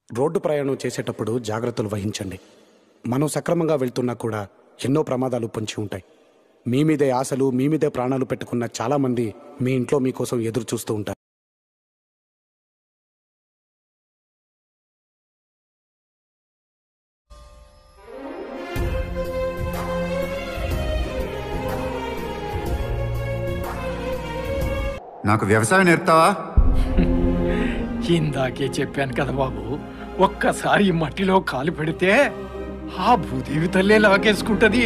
Road ప్రయాణం చేసేటప్పుడు జాగ్రత్తలు వహించండి మనం సక్రమంగా వెళ్తున్నా కూడా ఎన్నో ప్రమాదాలు పొంచి ఉంటాయి మీ మీదే ఆశలు మీ మీదే ప్రాణాలు పెట్టుకున్న చాలామంది మీ ఇంట్లో మీకోసం ఎదురు చూస్తూ ఉంటారు నాకు వ్యవసాయం నేర్పుతావా ఇందాకే చెప్పాను కదా బాబు ఒక్కసారి ఈ మట్టిలో కాలు పెడితే ఆ భూదేవి తల్లే లాగేసుకుంటది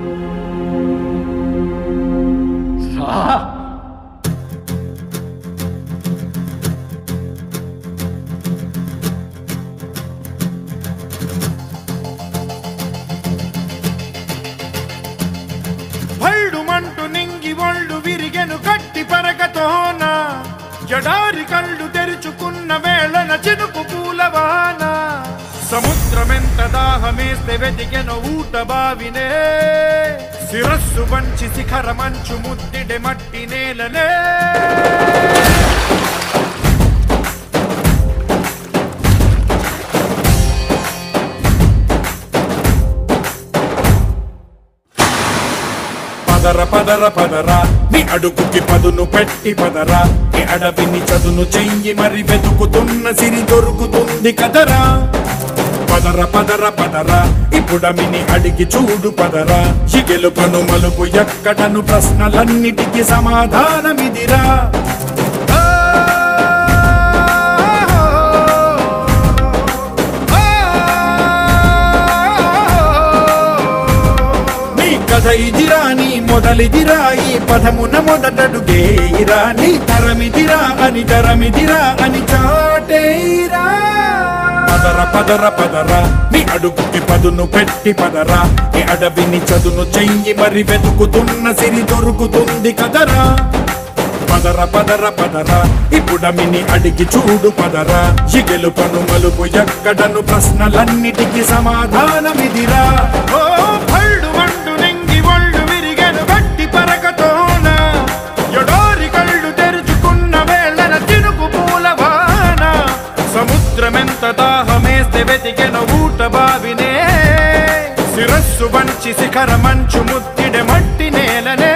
రా. భైడుమంటూ నింగి ఒళ్ళు విరిగెను గట్టి పరగతోన ఎడారి కళ్ళు తెరుచుకున్న వేళన చినుకు పూలవాన సముద్రమెంత దాహమేస్తే వెతికెను ఊట బావినే శిరస్సు వంచి శిఖర మంచు ముద్దిడె మట్టి నేలలే పదర పదర పదర నీ అడుగుకి పదును పెట్టి పదరా నీ అడవిని చదును చెయ్యి మరి వెతుకుతున్న సిరి దొరుకుతుంది కదరా పదర పదర పదర ఇప్పుడమిని అడిగి చూడు పదరా ఈ గెలుపను మలుపు ఎక్కడను ప్రశ్నలన్నిటికీ సమాధానమిదిరా ఆ, నీ కథ ఇదిరా నీ మొదలిదిరా ఈ పదమున మొదటడుగేయిరా నీ తరమిదిరా అని తరమిదిరా అని చాటేయిరా పదర పదర పదర నీ అడుగుకి పదును పెట్టి పదరా నీ అడవిని చదును చెయ్యి మరి వెతుకుతున్న సిరి దొరుకుతుంది కదరా పదర పదర పదర ఇప్పుడమిని అడిగి చూడు పదరా ఈ గెలుపను మలుపు ఎక్కడను ప్రశ్నలన్నిటికీ సమాధానమిదిరా ఓ భళ్ళు వండు నెంగి ఒళ్ళు విరిగెను గట్టి పరకతోన ఎడోరి కళ్ళు తెరుచుకున్న వేళన తినుకు పూలవాన సముద్రమెంత దాహమేస్తే వెతికెను ఊట బావినే శిరస్సు వంచి శిఖర మంచు ముద్దిడె మట్టి నేలనే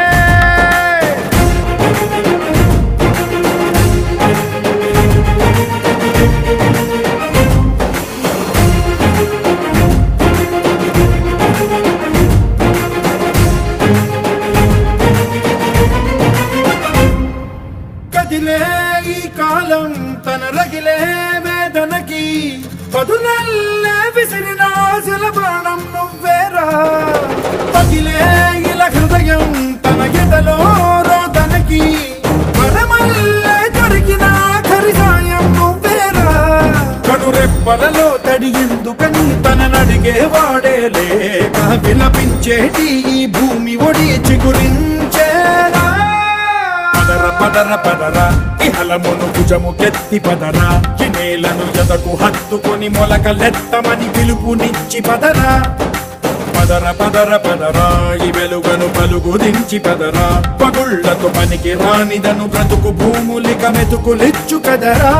కదిలే ఈ కాలం తన రగిలే వేదనకి పదునల్లే విసిరిన ఆశల బాణం నువ్వేరా పగిలే ఇలా హృదయం తన ఎదలో రోదనకి వరమల్లే దొరికిన ఆఖరి సాయం నువ్వేరా కనురెప్పలలో తడి ఎందుకని తననడిగే వాడే లేక విలపించేటి ఈ భూమి ఒడి చిగురించేరా పదర పదర పదర ఇహలమును భుజము కెత్తి పదర ఈ నేలను ఎదకు హత్తుకొని మొలకలెత్తమని పిలుపునిచ్చి పదరా పదర పదర పదర ఈ వెలుగను పలుగు దించి పదరా పగుళ్లకు పనికి రానిదను బ్రతుకు భూములిక మెతుకులిచ్చు కదరా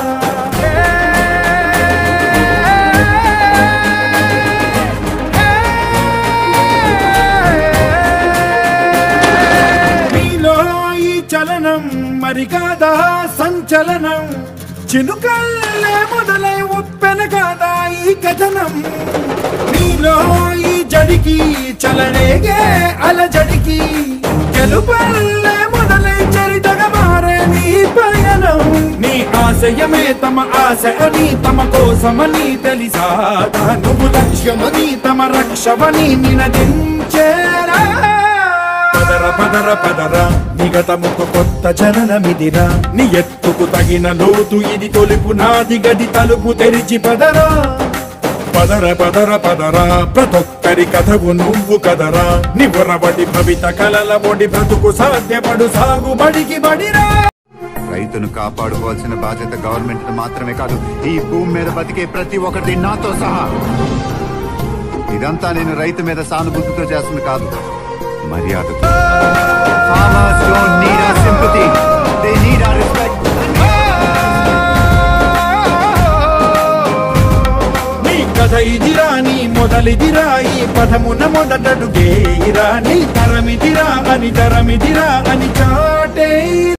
మీలో ఈ చలనం మరి కాదా సంచలనం చినుకల్లే మొదలై ఉప్పెన కాదా ఈ కథనం మీలో ఈ జడికి చలనేగే అలజడికి గెలుపల్లే మొదలై చరితగా మారే నీ పయనం నీ ఆశయమే తమ ఆశ అని తమ కోసమని తెలిసా నువ్వు లక్ష్యమని తమ రక్షమని నినదించేరా పదర పదర పదర నిగతముకు కొత్త జననమిదిరా నీ ఎత్తుకు తగిన లోతు ఇది తొలుపు నాది గది తలుపు తెరిచి పదరా పదర పదర పదరా ప్రతొక్కరి కథకు నువ్వు కదరా నివరబడి భవిత కలల ఒడి బ్రతుకు సాధ్యపడు సాగుబడికి బడిరా రైతును కాపాడుకోవాల్సిన బాధ్యత గవర్నమెంట్ మాత్రమే కాదు ఈ భూమి మీద బతికే ప్రతి ఒక్కటి నాతో సహా ఇదంతా నేను రైతు మీద సానుభూతితో చేస్తుంది కాదు మర్యాదతో Farmers don't need our sympathy. They need our respect. కథ ఇదిరా నీ మొదలిదిరా ఈ పదమున మొదటడుగేయిరా నీ తరమిదిరా అని తరమిదిరా అని చాటే